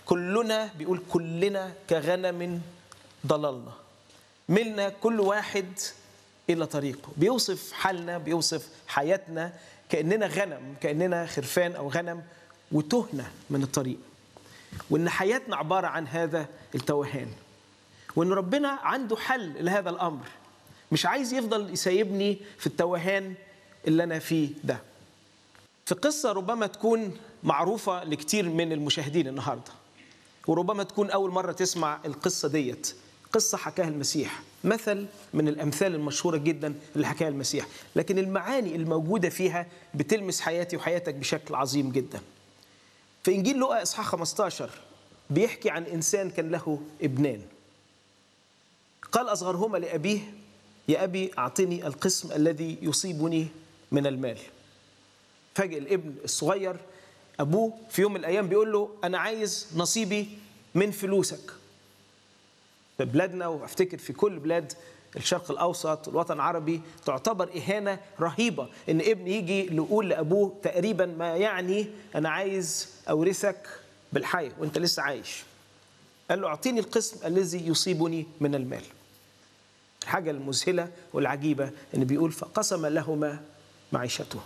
كلنا بيقول كلنا كغنم ضللنا ملنا كل واحد الى طريقه بيوصف حالنا بيوصف حياتنا كاننا غنم كاننا خرفان او غنم وتهنا من الطريق وان حياتنا عباره عن هذا التوهان وان ربنا عنده حل لهذا الامر مش عايز يفضل يسيبني في التوهان اللي انا فيه ده في قصه ربما تكون معروفه لكتير من المشاهدين النهارده وربما تكون اول مره تسمع القصه ديت قصه حكاها المسيح مثل من الامثال المشهوره جدا اللي حكاها المسيح لكن المعاني الموجوده فيها بتلمس حياتي وحياتك بشكل عظيم جدا في انجيل لوقا اصحاح 15 بيحكي عن انسان كان له ابنان قال اصغرهما لابيه يا ابي اعطني القسم الذي يصيبني من المال فاجئ الابن الصغير ابوه في يوم من الايام بيقول له انا عايز نصيبي من فلوسك في بلادنا وافتكر في كل بلاد الشرق الاوسط والوطن العربي تعتبر اهانه رهيبه ان ابن يجي يقول لابوه تقريبا ما يعني انا عايز اورثك بالحي وانت لسه عايش قال له اعطيني القسم الذي يصيبني من المال الحاجه المذهله والعجيبه ان بيقول فقسم لهما معيشته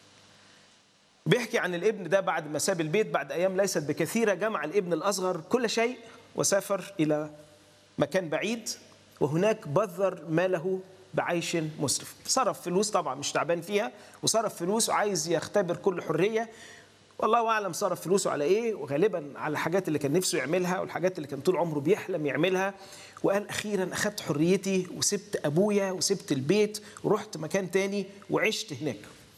بيحكي عن الابن ده بعد ما ساب البيت بعد ايام ليست بكثيره جمع الابن الاصغر كل شيء وسافر الى مكان بعيد وهناك بذر ماله بعيش مسرف صرف فلوس طبعا مش تعبان فيها وصرف فلوس وعايز يختبر كل حريه والله اعلم صرف فلوسه على ايه وغالبا على الحاجات اللي كان نفسه يعملها والحاجات اللي كان طول عمره بيحلم يعملها وقال اخيرا اخذت حريتي وسبت ابويا وسبت البيت ورحت مكان تاني وعشت هناك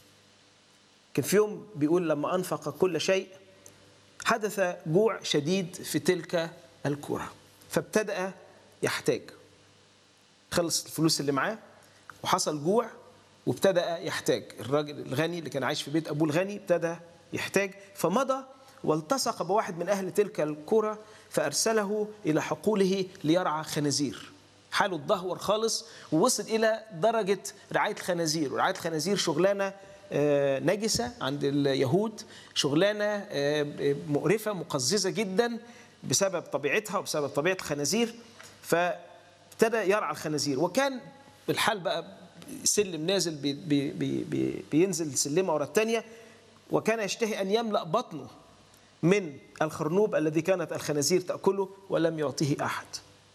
كان في يوم بيقول لما انفق كل شيء حدث جوع شديد في تلك الكره فابتدأ يحتاج خلص الفلوس اللي معاه وحصل جوع وابتدأ يحتاج الراجل الغني اللي كان عايش في بيت أبوه الغني ابتدى يحتاج فمضى والتصق بواحد من أهل تلك القرى فأرسله إلى حقوله ليرعى خنازير حاله اتدهور خالص ووصل إلى درجة رعاية الخنازير ورعاية الخنازير شغلانة نجسة عند اليهود شغلانة مقرفة مقززة جدا بسبب طبيعتها وبسبب طبيعة الخنازير فابتدى يرعى الخنازير وكان الحال بقى سلم نازل بي بي بي بي بينزل سلمة ورا الثانية وكان يشتهي أن يملأ بطنه من الخرنوب الذي كانت الخنازير تأكله ولم يعطيه أحد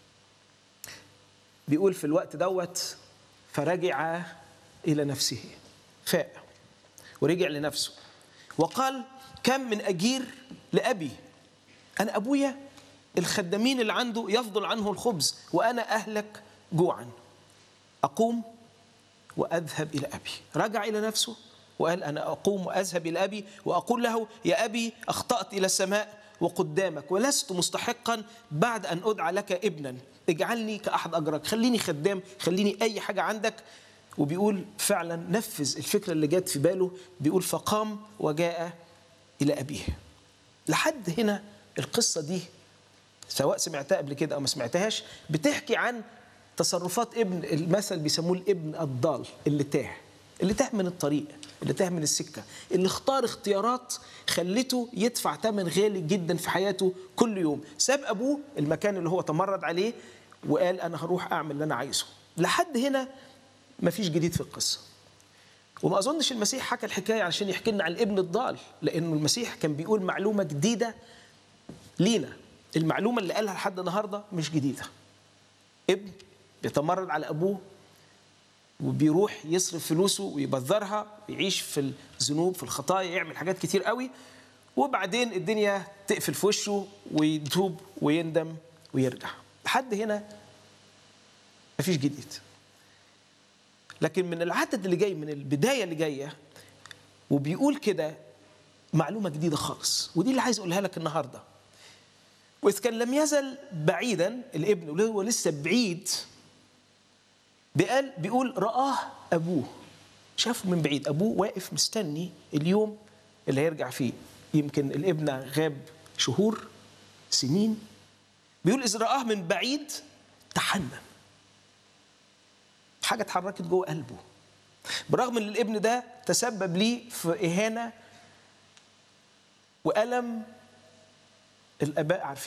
بيقول في الوقت دوت فرجع إلى نفسه فاء ورجع لنفسه وقال كم من أجير لأبي أنا أبويا الخدامين اللي عنده يفضل عنه الخبز وأنا أهلك جوعا أقوم وأذهب إلى أبي رجع إلى نفسه وقال أنا أقوم وأذهب إلى أبي وأقول له يا أبي أخطأت إلى السماء وقدامك ولست مستحقا بعد أن أدعى لك ابنا اجعلني كأحد أجرك خليني خدام خليني أي حاجة عندك وبيقول فعلا نفذ الفكرة اللي جت في باله بيقول فقام وجاء إلى أبيه لحد هنا القصة دي سواء سمعتها قبل كده أو ما سمعتهاش بتحكي عن تصرفات ابن المثل بيسموه الابن الضال اللي تاه اللي تاه من الطريق اللي تاه من السكة اللي اختار اختيارات خلته يدفع ثمن غالي جدا في حياته كل يوم ساب أبوه المكان اللي هو تمرد عليه وقال أنا هروح أعمل اللي أنا عايزه لحد هنا مفيش جديد في القصة وما أظنش المسيح حكى الحكاية عشان يحكي لنا عن الابن الضال لأنه المسيح كان بيقول معلومة جديدة لينا المعلومة اللي قالها لحد النهاردة مش جديدة ابن بيتمرد على أبوه وبيروح يصرف فلوسه ويبذرها ويعيش في الذنوب في الخطايا يعمل حاجات كتير قوي وبعدين الدنيا تقفل في وشه ويتوب ويندم ويرجع لحد هنا مفيش جديد لكن من العدد اللي جاي من البدايه اللي جايه وبيقول كده معلومه جديده خالص ودي اللي عايز اقولها لك النهارده واذ كان لم يزل بعيدا الابن اللي هو لسه بعيد بيقال بيقول رآه ابوه شافه من بعيد ابوه واقف مستني اليوم اللي هيرجع فيه يمكن الابن غاب شهور سنين بيقول اذ رآه من بعيد تحنن حاجه اتحركت جوه قلبه برغم ان الابن ده تسبب ليه في اهانه والم الاباء عارفين